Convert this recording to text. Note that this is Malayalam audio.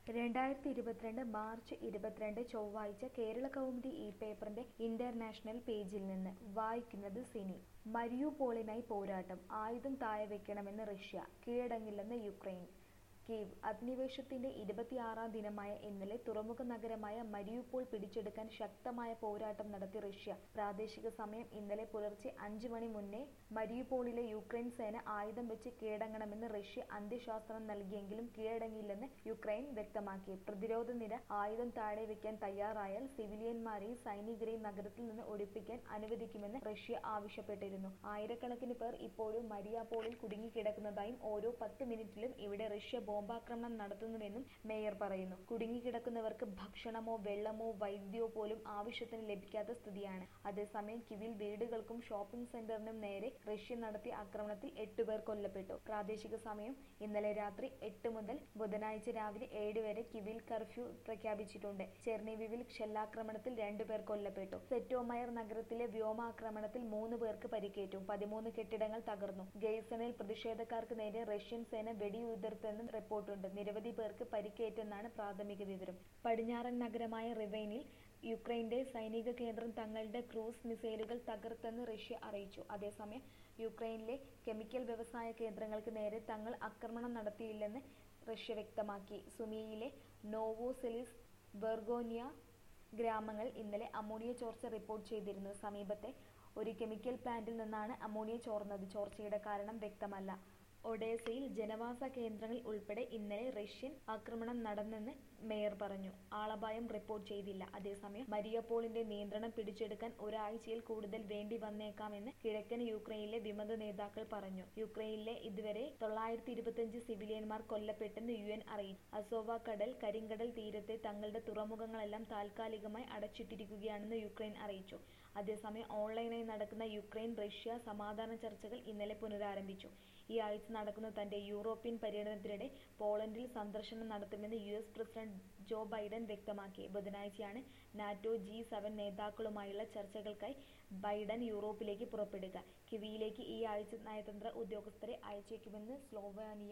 രണ്ടായിരത്തി ഇരുപത്തിരണ്ട് മാർച്ച് ഇരുപത്തിരണ്ട് ചൊവ്വാഴ്ച കേരള കൗമുദി ഈ പേപ്പറിന്റെ ഇന്റർനാഷണൽ പേജിൽ നിന്ന് വായിക്കുന്നത് സിനി മരിയുപോളിനായി പോരാട്ടം ആയുധം താഴെ വെക്കണമെന്ന് റഷ്യ കീഴടങ്ങില്ലെന്ന് യുക്രൈൻ കീവ് അധിനിവേശത്തിന്റെ ഇരുപത്തിയാറാം ദിനമായ ഇന്നലെ തുറമുഖ നഗരമായ മരിയുപോൾ പിടിച്ചെടുക്കാൻ ശക്തമായ പോരാട്ടം നടത്തി റഷ്യ പ്രാദേശിക സമയം ഇന്നലെ പുലർച്ചെ അഞ്ചു മണി മുന്നേ മരിയുപോളിലെ യുക്രൈൻ സേന ആയുധം വെച്ച് കീഴടങ്ങണമെന്ന് റഷ്യ അന്ത്യശാസനം നൽകിയെങ്കിലും കീഴടങ്ങിയില്ലെന്ന് യുക്രൈൻ വ്യക്തമാക്കി പ്രതിരോധ നിര ആയുധം താഴെ വെക്കാൻ തയ്യാറായാൽ സിവിലിയന്മാരെയും സൈനികരെയും നഗരത്തിൽ നിന്ന് ഒഴിപ്പിക്കാൻ അനുവദിക്കുമെന്ന് റഷ്യ ആവശ്യപ്പെട്ടിരുന്നു ആയിരക്കണക്കിന് പേർ ഇപ്പോഴും മരിയാപോളിൽ കുടുങ്ങിക്കിടക്കുന്നതായും ഓരോ പത്ത് മിനിറ്റിലും ഇവിടെ റഷ്യ ബോംബാക്രമണം നടത്തുന്നുവെന്നും മേയർ പറയുന്നു കുടുങ്ങിക്കിടക്കുന്നവർക്ക് ഭക്ഷണമോ വെള്ളമോ വൈദ്യമോ പോലും ആവശ്യത്തിന് ലഭിക്കാത്ത സ്ഥിതിയാണ് അതേസമയം കിവിൽ വീടുകൾക്കും ഷോപ്പിംഗ് സെന്ററിനും നേരെ റഷ്യ നടത്തിയ ആക്രമണത്തിൽ എട്ടുപേർ കൊല്ലപ്പെട്ടു പ്രാദേശിക സമയം ഇന്നലെ രാത്രി എട്ട് മുതൽ ബുധനാഴ്ച രാവിലെ ഏഴ് വരെ കിവിൽ കർഫ്യൂ പ്രഖ്യാപിച്ചിട്ടുണ്ട് ചെർണിവിവിൽ ഷെല്ലാക്രമണത്തിൽ രണ്ടുപേർ കൊല്ലപ്പെട്ടു സെറ്റോമയർ നഗരത്തിലെ വ്യോമാക്രമണത്തിൽ മൂന്ന് പേർക്ക് പരിക്കേറ്റു പതിമൂന്ന് കെട്ടിടങ്ങൾ തകർന്നു ഗെയ്സണിൽ പ്രതിഷേധക്കാർക്ക് നേരെ റഷ്യൻ സേന വെടിയുതിർത്തെന്നും റിപ്പോർട്ടുണ്ട് നിരവധി പേർക്ക് പരിക്കേറ്റെന്നാണ് പ്രാഥമിക വിവരം പടിഞ്ഞാറൻ നഗരമായ റിവൈനിൽ യുക്രൈന്റെ സൈനിക കേന്ദ്രം തങ്ങളുടെ ക്രൂസ് മിസൈലുകൾ തകർത്തെന്ന് റഷ്യ അറിയിച്ചു അതേസമയം യുക്രൈനിലെ കെമിക്കൽ വ്യവസായ കേന്ദ്രങ്ങൾക്ക് നേരെ തങ്ങൾ ആക്രമണം നടത്തിയില്ലെന്ന് റഷ്യ വ്യക്തമാക്കി സുമിയിലെ നോവോസെലിസ് ബെർഗോനിയ ഗ്രാമങ്ങൾ ഇന്നലെ അമോണിയ ചോർച്ച റിപ്പോർട്ട് ചെയ്തിരുന്നു സമീപത്തെ ഒരു കെമിക്കൽ പ്ലാന്റിൽ നിന്നാണ് അമോണിയ ചോർന്നത് ചോർച്ചയുടെ കാരണം വ്യക്തമല്ല ഒഡേസയിൽ ജനവാസ കേന്ദ്രങ്ങൾ ഉൾപ്പെടെ ഇന്നലെ റഷ്യൻ ആക്രമണം നടന്നെന്ന് മേയർ പറഞ്ഞു ആളപായം റിപ്പോർട്ട് ചെയ്തില്ല അതേസമയം മരിയപോളിന്റെ നിയന്ത്രണം പിടിച്ചെടുക്കാൻ ഒരാഴ്ചയിൽ കൂടുതൽ വേണ്ടി വന്നേക്കാമെന്ന് കിഴക്കൻ യുക്രൈനിലെ വിമത നേതാക്കൾ പറഞ്ഞു യുക്രൈനിലെ ഇതുവരെ തൊള്ളായിരത്തി ഇരുപത്തിയഞ്ച് സിവിലിയന്മാർ കൊല്ലപ്പെട്ടെന്ന് യു എൻ അറിയിച്ചു അസോവ കടൽ കരിങ്കടൽ തീരത്തെ തങ്ങളുടെ തുറമുഖങ്ങളെല്ലാം താൽക്കാലികമായി അടച്ചിട്ടിരിക്കുകയാണെന്ന് യുക്രൈൻ അറിയിച്ചു അതേസമയം ഓൺലൈനായി നടക്കുന്ന യുക്രൈൻ റഷ്യ സമാധാന ചർച്ചകൾ ഇന്നലെ പുനരാരംഭിച്ചു ഈ ആഴ്ച നടക്കുന്ന തന്റെ യൂറോപ്യൻ പര്യടനത്തിനിടെ പോളണ്ടിൽ സന്ദർശനം നടത്തുമെന്ന് U S president Joe Biden വ്യക്തമാക്കി ബുധനാഴ്ചയാണ് നാറ്റോ ജി സെവൻ നേതാക്കളുമായുള്ള ചർച്ചകൾക്കായി ബൈഡൻ യൂറോപ്പിലേക്ക് പുറപ്പെടുക കിവിയിലേക്ക് ഈ ആഴ്ച നയതന്ത്ര ഉദ്യോഗസ്ഥരെ അയച്ചേക്കുമെന്ന് സ്ലോവാനിയ